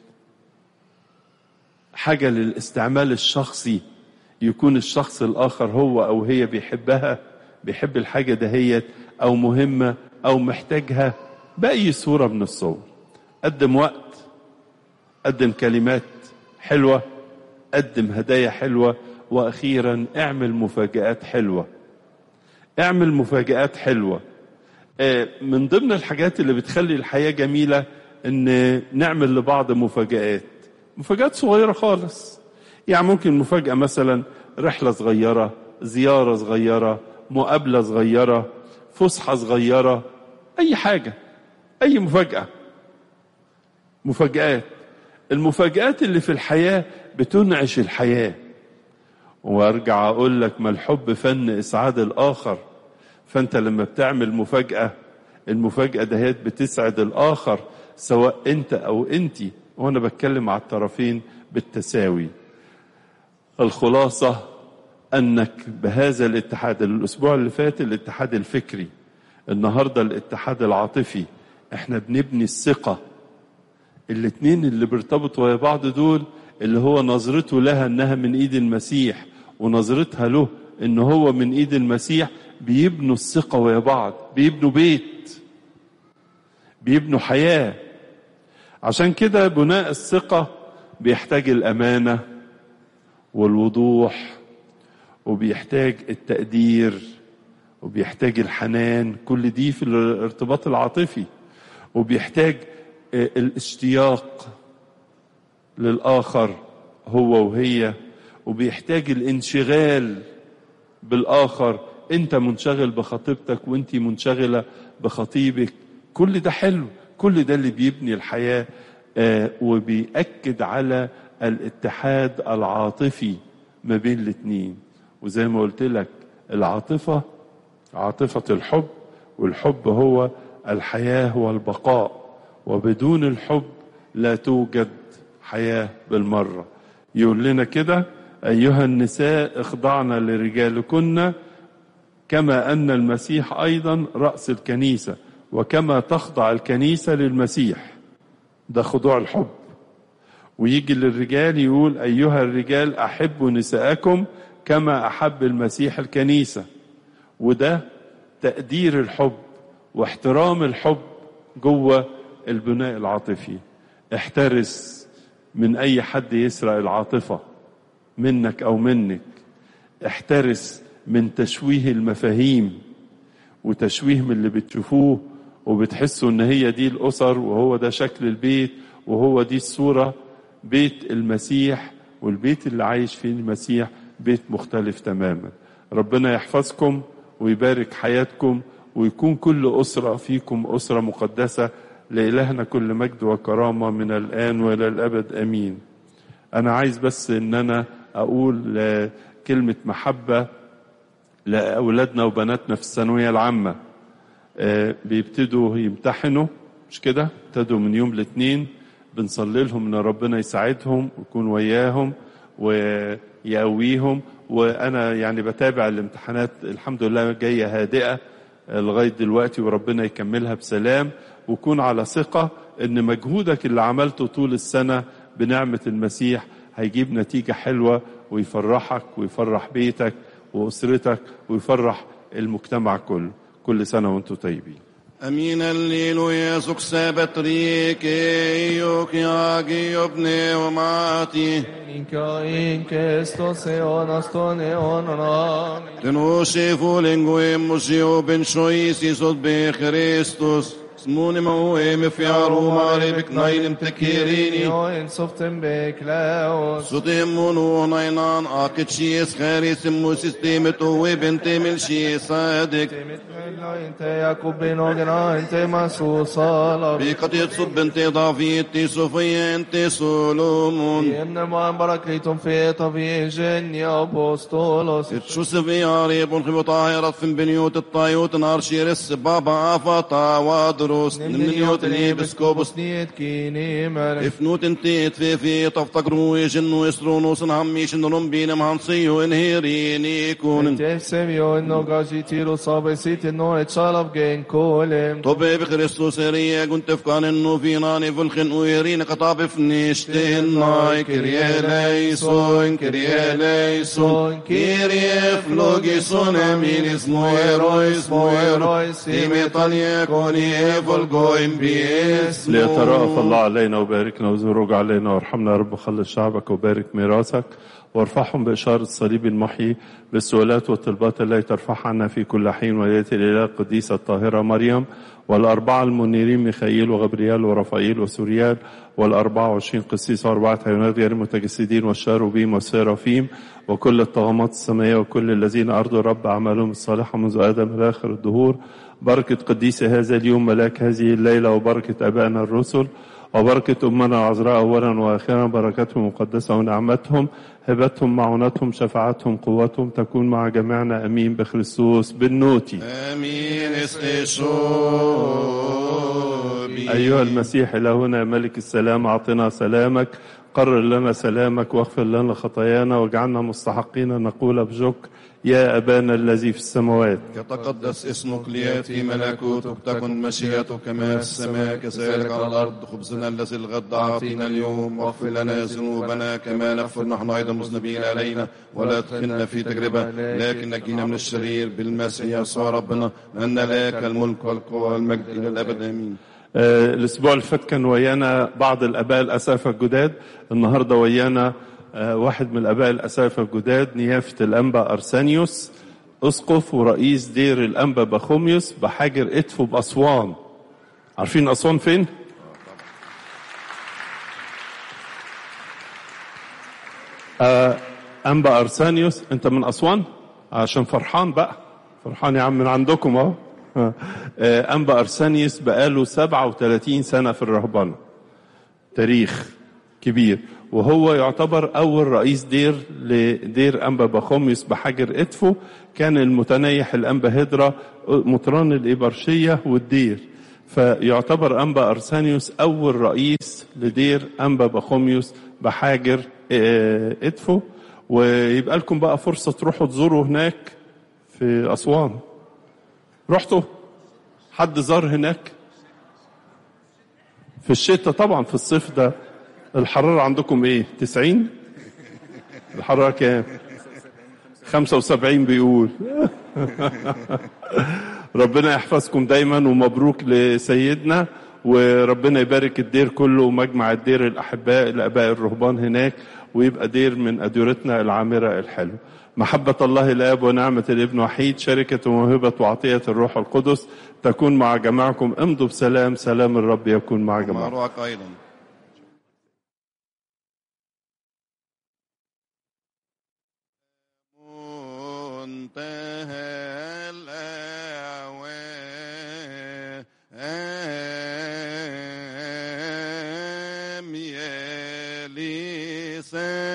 حاجة للاستعمال الشخصي يكون الشخص الآخر هو أو هي بيحبها بيحب الحاجة دهيت أو مهمة أو محتاجها بأي صورة من الصور قدم وقت قدم كلمات حلوة قدم هدايا حلوة وأخيرا اعمل مفاجآت حلوة اعمل مفاجآت حلوة آه، من ضمن الحاجات اللي بتخلي الحياة جميلة ان نعمل لبعض مفاجآت مفاجآت صغيرة خالص يعني ممكن مفاجأة مثلا رحلة صغيرة زيارة صغيرة مقابلة صغيرة فسحة صغيرة أي حاجة أي مفاجأة مفاجآت المفاجآت اللي في الحياة بتنعش الحياة وارجع اقول لك ما الحب فن اسعاد الاخر فانت لما بتعمل مفاجأة المفاجأة دهيت بتسعد الاخر سواء انت او انتي وانا بتكلم على الطرفين بالتساوي الخلاصة انك بهذا الاتحاد الاسبوع اللي فات الاتحاد الفكري النهاردة الاتحاد العاطفي احنا بنبني الثقة الاتنين اللي بيرتبطوا ويا بعض دول اللي هو نظرته لها انها من ايد المسيح ونظرتها له ان هو من ايد المسيح بيبنوا الثقة ويا بعض بيبنوا بيت بيبنوا حياة عشان كده بناء الثقة بيحتاج الأمانة والوضوح وبيحتاج التقدير وبيحتاج الحنان كل دي في الارتباط العاطفي وبيحتاج آه، الاشتياق للآخر هو وهي وبيحتاج الانشغال بالآخر أنت منشغل بخطيبتك وأنت منشغلة بخطيبك كل ده حلو كل ده اللي بيبني الحياة آه، وبيأكد على الاتحاد العاطفي ما بين الاتنين وزي ما قلت لك العاطفة عاطفة الحب والحب هو الحياة والبقاء وبدون الحب لا توجد حياة بالمرة يقول لنا كده أيها النساء اخضعن لرجالكن كما أن المسيح أيضا رأس الكنيسة وكما تخضع الكنيسة للمسيح ده خضوع الحب ويجي للرجال يقول أيها الرجال أحبوا نساءكم كما أحب المسيح الكنيسة وده تقدير الحب واحترام الحب جوه البناء العاطفي احترس من أي حد يسرق العاطفة منك أو منك احترس من تشويه المفاهيم وتشويه من اللي بتشوفوه وبتحسوا ان هي دي الاسر وهو ده شكل البيت وهو دي الصوره بيت المسيح والبيت اللي عايش فيه المسيح بيت مختلف تماما ربنا يحفظكم ويبارك حياتكم ويكون كل اسره فيكم اسره مقدسه لالهنا كل مجد وكرامه من الان والى الابد امين انا عايز بس ان انا اقول آه، كلمه محبه لاولادنا وبناتنا في الثانويه العامه آه، بيبتدوا يمتحنوا مش كده ابتدوا من يوم الاثنين بنصلي لهم ان ربنا يساعدهم ويكون وياهم ويقويهم وانا يعني بتابع الامتحانات الحمد لله جايه هادئه آه، لغايه دلوقتي وربنا يكملها بسلام وكون على ثقه ان مجهودك اللي عملته طول السنه بنعمه المسيح هيجيب نتيجه حلوه ويفرحك ويفرح بيتك واسرتك ويفرح المجتمع كله كل سنه وانتم طيبين Amin alleluia successabtrike io che agio pneumati Inkain Christos eonas ton eonon Tenoshe fulengo emosio ben shois isot be Christus اسمون موهم في عروما ريبك ناين متكيريني Jo in soften beklaus. صديمون ونينان آكد شيس خاري سمو سيستيمت وبنت من شي صادق Mit Müller inte Jakob bin och gra inte masu salar. بقد يتصب انت ضافيتي صوفيا انت سولومون Jämne man baraklitum feta vi geni apostolos. تشوس في عريب ونخبو طاهرة في بنيوت الطايوت نار شيرس بابا افاتا وادروس من بنيوت اليبسكوبوس Sniet kini mer. افنوت انتي تفيفي تفتقروا يجن ويسرون وصنعمي شنرم بين مهنصي وانهيريني يكون Tefsevio no gaji tiro sabe siti no et shalav gen kolem. طبي بخريستوس ريا كنت فكان انه في ناني فلخن ويرين قطاب فنيشتين ناي كريا ليسون كريا ليسون كيريا فلوجيسون امين اسمو ايرو اسمو ايرو تيمي طاليا كوني فلقوين باسمو ليترأف الله علينا وباركنا وزوروج علينا وارحمنا يا رب وخلص شعبك وبارك ميراثك وارفعهم بإشارة الصليب المحيي بالسؤالات والطلبات التي ترفعها عنا في كل حين ويأتي الإله القديسة الطاهرة مريم والأربعة المنيرين ميخائيل وغبريال ورفائيل وسوريال والأربعة وعشرين قسيس وأربعة حيوانات غير متجسدين والشاروبيم والسيرافيم وكل الطغمات السماوية وكل الذين أرضوا رب أعمالهم الصالحة منذ آدم إلى آخر الدهور بركة قديس هذا اليوم ملاك هذه الليلة وبركة أبائنا الرسل وبركة أمنا العذراء أولا وآخرا بركتهم مقدسة ونعمتهم هبتهم معونتهم شفاعتهم قوتهم تكون مع جميعنا أمين بخريستوس بالنوتي امين استشوبي أيها المسيح إلهنا يا ملك السلام أعطنا سلامك قرر لنا سلامك واغفر لنا خطايانا واجعلنا مستحقين أن نقول بشكر يا أبانا الذي في السماوات يتقدس اسمك لياتي ملكوتك تكن مشيئتك كما في السماء كذلك على الارض خبزنا الذي الغد اعطينا اليوم واغفر لنا ذنوبنا كما نغفر نحن ايضا مذنبين علينا ولا تدخلنا في تجربه لكن نجينا من الشرير بالمسيح يسوع ربنا لان لك الملك والقوه والمجد الى الابد امين آه، الأسبوع اللي فات كان ويانا بعض الآباء الأسافة الجداد النهاردة ويانا آه، واحد من الآباء الأسافة الجداد نيافة الأنبا أرسانيوس أسقف ورئيس دير الأنبا بخوميوس بحاجر إدفو بأسوان عارفين أسوان فين؟ آه، أنبا أرسانيوس أنت من أسوان؟ عشان فرحان بقى فرحان يا عم من عندكم أهو آه، آه، أنبا أرسانيوس بقاله 37 سنة في الرهبنة تاريخ كبير وهو يعتبر أول رئيس دير لدير أنبا بخوميوس بحجر إدفو كان المتنيح الأنبا هدرة مطران الإبرشية والدير فيعتبر أنبا أرسانيوس أول رئيس لدير أنبا بخوميوس بحاجر آه، إدفو ويبقى لكم بقى فرصة تروحوا تزوروا هناك في أسوان رحتوا حد زار هناك في الشتاء طبعا في الصيف ده الحرارة عندكم ايه تسعين الحرارة كام خمسة وسبعين بيقول ربنا يحفظكم دايما ومبروك لسيدنا وربنا يبارك الدير كله ومجمع الدير الأحباء الآباء الرهبان هناك ويبقى دير من أديرتنا العامرة الحلوة محبة الله الآب ونعمة الابن وحيد شركة وموهبة وعطية الروح القدس تكون مع جماعكم امضوا بسلام سلام الرب يكون مع مع جماعكم روحك ايضا منتهى الأوام يا لسان